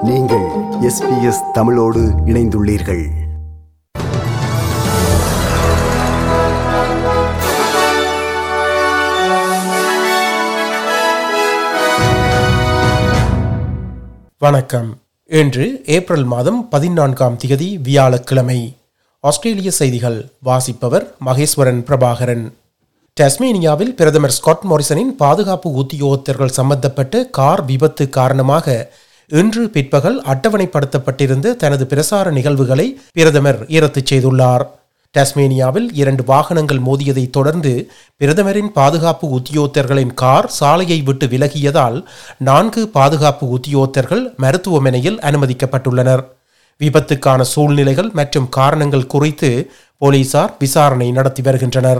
நீங்கள் எஸ்பிஎஸ் தமிழோடு இணைந்துள்ளீர்கள் வணக்கம் இன்று ஏப்ரல் மாதம் பதினான்காம் திகதி வியாழக்கிழமை ஆஸ்திரேலிய செய்திகள் வாசிப்பவர் மகேஸ்வரன் பிரபாகரன் டஸ்மேனியாவில் பிரதமர் ஸ்காட் மோரிசனின் பாதுகாப்பு உத்தியோகத்தர்கள் சம்பந்தப்பட்ட கார் விபத்து காரணமாக இன்று பிற்பகல் அட்டவணைப்படுத்தப்பட்டிருந்த தனது பிரசார நிகழ்வுகளை பிரதமர் ரத்து செய்துள்ளார் டாஸ்மேனியாவில் இரண்டு வாகனங்கள் மோதியதைத் தொடர்ந்து பிரதமரின் பாதுகாப்பு உத்தியோகத்தர்களின் கார் சாலையை விட்டு விலகியதால் நான்கு பாதுகாப்பு உத்தியோகத்தர்கள் மருத்துவமனையில் அனுமதிக்கப்பட்டுள்ளனர் விபத்துக்கான சூழ்நிலைகள் மற்றும் காரணங்கள் குறித்து போலீசார் விசாரணை நடத்தி வருகின்றனர்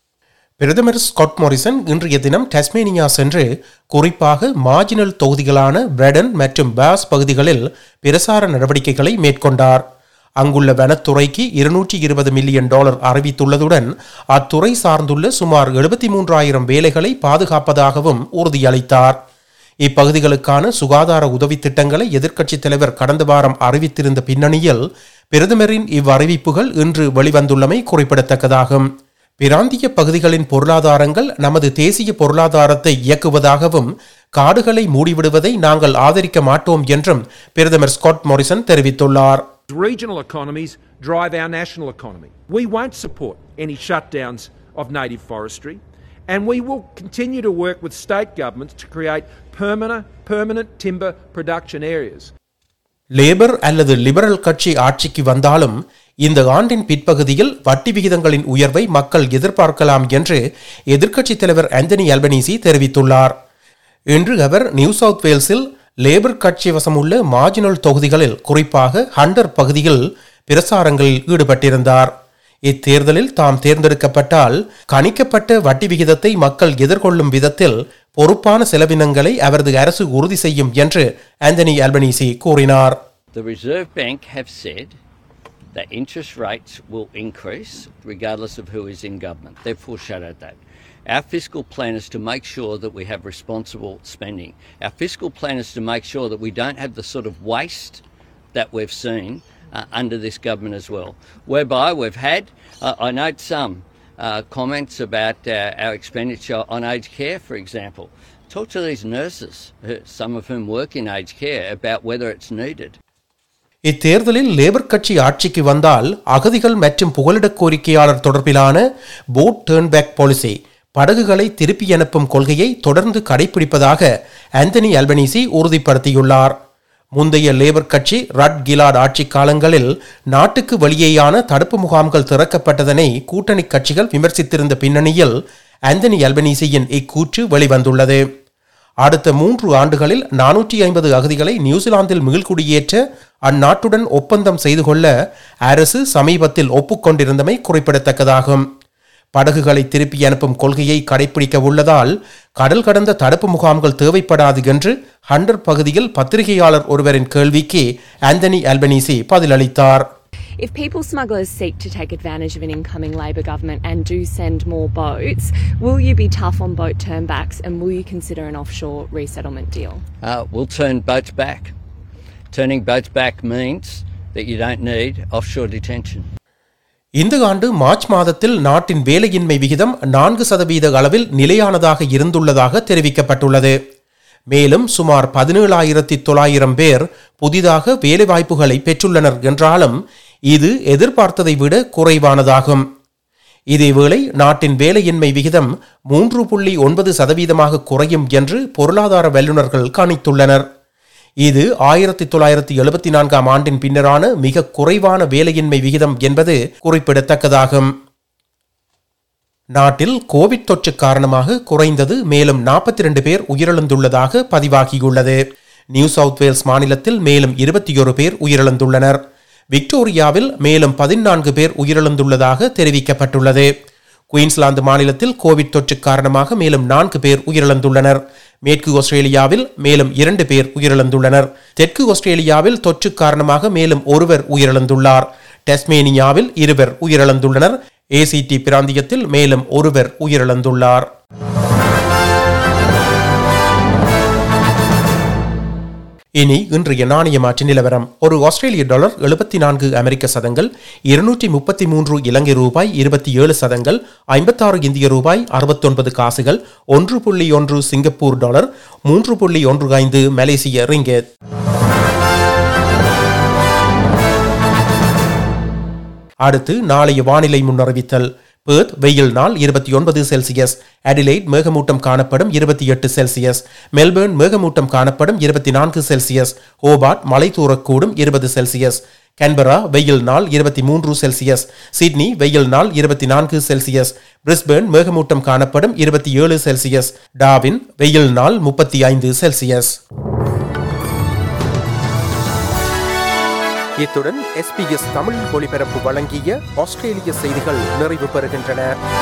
பிரதமர் ஸ்காட் மோரிசன் இன்றைய தினம் டஸ்மேனியா சென்று குறிப்பாக மார்ஜினல் தொகுதிகளான பிரெடன் மற்றும் பாஸ் பகுதிகளில் பிரசார நடவடிக்கைகளை மேற்கொண்டார் அங்குள்ள வனத்துறைக்கு இருநூற்றி இருபது மில்லியன் டாலர் அறிவித்துள்ளதுடன் அத்துறை சார்ந்துள்ள சுமார் எழுபத்தி மூன்றாயிரம் வேலைகளை பாதுகாப்பதாகவும் உறுதியளித்தார் இப்பகுதிகளுக்கான சுகாதார உதவி திட்டங்களை எதிர்க்கட்சித் தலைவர் கடந்த வாரம் அறிவித்திருந்த பின்னணியில் பிரதமரின் இவ்வறிவிப்புகள் இன்று வெளிவந்துள்ளமை குறிப்பிடத்தக்கதாகும் பிராந்திய பகுதிகளின் பொருளாதாரங்கள் நமது தேசிய பொருளாதாரத்தை இயக்குவதாகவும் காடுகளை மூடிவிடுவதை நாங்கள் ஆதரிக்க மாட்டோம் என்றும் பிரதமர் ஸ்காட் மோரிசன் தெரிவித்துள்ளார் Regional economies drive our national economy. We won't support any shutdowns of native forestry, and we will continue to work with state governments to create permanent, permanent timber production areas. Labour அல்லது Liberal கட்சி ஆட்சிக்கு வந்தாலும் இந்த ஆண்டின் பிற்பகுதியில் வட்டி விகிதங்களின் உயர்வை மக்கள் எதிர்பார்க்கலாம் என்று எதிர்க்கட்சித் தலைவர் ஆந்தனி அல்பனீசி தெரிவித்துள்ளார் இன்று அவர் நியூ சவுத் வேல்ஸில் லேபர் கட்சி வசமுள்ள மார்ஜினல் தொகுதிகளில் குறிப்பாக ஹண்டர் பகுதியில் பிரசாரங்களில் ஈடுபட்டிருந்தார் இத்தேர்தலில் தாம் தேர்ந்தெடுக்கப்பட்டால் கணிக்கப்பட்ட வட்டி விகிதத்தை மக்கள் எதிர்கொள்ளும் விதத்தில் பொறுப்பான செலவினங்களை அவரது அரசு உறுதி செய்யும் என்று ஆந்தனி அல்பனீசி கூறினார் The Reserve Bank have said that interest rates will increase regardless of who is in government. They've foreshadowed that. Our fiscal plan is to make sure that we have responsible spending. Our fiscal plan is to make sure that we don't have the sort of waste that we've seen uh, under this government as well. Whereby we've had, uh, I note some uh, comments about uh, our expenditure on aged care, for example. Talk to these nurses, uh, some of whom work in aged care, about whether it's needed. இத்தேர்தலில் Labour கட்சி ஆட்சிக்கு வந்தால் அகதிகள் மற்றும் புகலிடக் கோரிக்கையாளர் தொடர்பிலான boat டேர்ன்பேக் policy படகுகளை திருப்பி அனுப்பும் கொள்கையை தொடர்ந்து கடைபிடிப்பதாக ஆந்தனி அல்பனீசி உறுதிப்படுத்தியுள்ளார் முந்தைய லேபர் கட்சி ரட் கிலாட் ஆட்சி காலங்களில் நாட்டுக்கு வெளியேயான தடுப்பு முகாம்கள் திறக்கப்பட்டதனை கூட்டணி கட்சிகள் விமர்சித்திருந்த பின்னணியில் ஆந்தனி அல்பனீசியின் இக்கூற்று வெளிவந்துள்ளது அடுத்த மூன்று ஆண்டுகளில் நானூற்றி ஐம்பது அகதிகளை நியூசிலாந்தில் மீள்குடியேற்ற அந்நாட்டுடன் ஒப்பந்தம் செய்து கொள்ள அரசு சமீபத்தில் ஒப்புக்கொண்டிருந்தமை குறிப்பிடத்தக்கதாகும் படகுகளை திருப்பி அனுப்பும் கொள்கையை கடைபிடிக்க உள்ளதால் கடல் கடந்த தடுப்பு முகாம்கள் தேவைப்படாது என்று ஹண்டர் பகுதியில் பத்திரிகையாளர் ஒருவரின் கேள்விக்கு ஆந்தனி அல்பனீசி பதிலளித்தார் If people smugglers seek to take advantage of an incoming Labor government and do send more boats, will you be tough on boat turnbacks and will you consider an offshore resettlement deal? Uh, we'll turn boats back. Turning boats back means that you don't need offshore detention. இந்த ஆண்டு March மாதத்தில் நாட்டின் வேலையின்மை விகிதம் நான்கு சதவீத அளவில் நிலையானதாக இருந்துள்ளதாக தெரிவிக்கப்பட்டுள்ளது மேலும் சுமார் பதினேழாயிரத்தி தொள்ளாயிரம் பேர் புதிதாக வேலைவாய்ப்புகளை பெற்றுள்ளனர் என்றாலும் இது எதிர்பார்த்ததை விட குறைவானதாகும் இதேவேளை நாட்டின் வேலையின்மை விகிதம் மூன்று புள்ளி ஒன்பது சதவீதமாக குறையும் என்று பொருளாதார வல்லுநர்கள் கணித்துள்ளனர் இது ஆயிரத்தி தொள்ளாயிரத்தி எழுபத்தி நான்காம் ஆண்டின் பின்னரான மிக குறைவான வேலையின்மை விகிதம் என்பது குறிப்பிடத்தக்கதாகும் நாட்டில் கோவிட் தொற்று காரணமாக குறைந்தது மேலும் நாற்பத்தி இரண்டு பேர் உயிரிழந்துள்ளதாக பதிவாகியுள்ளது நியூ சவுத் வேல்ஸ் மாநிலத்தில் மேலும் இருபத்தி ஒரு பேர் உயிரிழந்துள்ளனர் விக்டோரியாவில் மேலும் பதினான்கு பேர் உயிரிழந்துள்ளதாக தெரிவிக்கப்பட்டுள்ளது குயின்ஸ்லாந்து மாநிலத்தில் கோவிட் தொற்று காரணமாக மேலும் நான்கு பேர் உயிரிழந்துள்ளனர் மேற்கு ஆஸ்திரேலியாவில் மேலும் இரண்டு பேர் உயிரிழந்துள்ளனர் தெற்கு ஆஸ்திரேலியாவில் தொற்று காரணமாக மேலும் ஒருவர் உயிரிழந்துள்ளார் டெஸ்மேனியாவில் இருவர் உயிரிழந்துள்ளனர் ஏசிடி பிராந்தியத்தில் மேலும் ஒருவர் உயிரிழந்துள்ளார் இனி இன்றைய நாணய மாற்று நிலவரம் ஒரு ஆஸ்திரேலிய டாலர் எழுபத்தி நான்கு அமெரிக்க சதங்கள் இருநூற்றி முப்பத்தி மூன்று இலங்கை ரூபாய் இருபத்தி ஏழு சதங்கள் ஐம்பத்தாறு இந்திய ரூபாய் அறுபத்தொன்பது காசுகள் ஒன்று புள்ளி ஒன்று சிங்கப்பூர் டாலர் மூன்று புள்ளி ஒன்று ஐந்து மலேசிய ரிங்கெட் அடுத்து நாளைய வானிலை முன்னறிவித்தல் பேர்த் வெயில் நாள் இருபத்தி ஒன்பது செல்சியஸ் அடிலைட் மேகமூட்டம் காணப்படும் இருபத்தி எட்டு செல்சியஸ் மெல்பேர்ன் மேகமூட்டம் காணப்படும் இருபத்தி நான்கு செல்சியஸ் ஹோபார்ட் மலை தூரக்கூடும் இருபது செல்சியஸ் கன்பரா வெயில் நாள் இருபத்தி மூன்று செல்சியஸ் சிட்னி வெயில் நாள் இருபத்தி நான்கு செல்சியஸ் பிரிஸ்பேர்ன் மேகமூட்டம் காணப்படும் இருபத்தி ஏழு செல்சியஸ் டாவின் வெயில் நாள் முப்பத்தி ஐந்து செல்சியஸ் இத்துடன் எஸ்பிஎஸ் தமிழ் ஒலிபரப்பு வழங்கிய ஆஸ்திரேலிய செய்திகள் நிறைவு பெறுகின்றன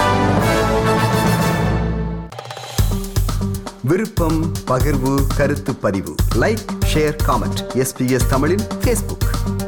விருப்பம் பகிர்வு கருத்து பதிவு லைக் ஷேர் காமெண்ட் எஸ்பிஎஸ் தமிழின் ஃபேஸ்புக்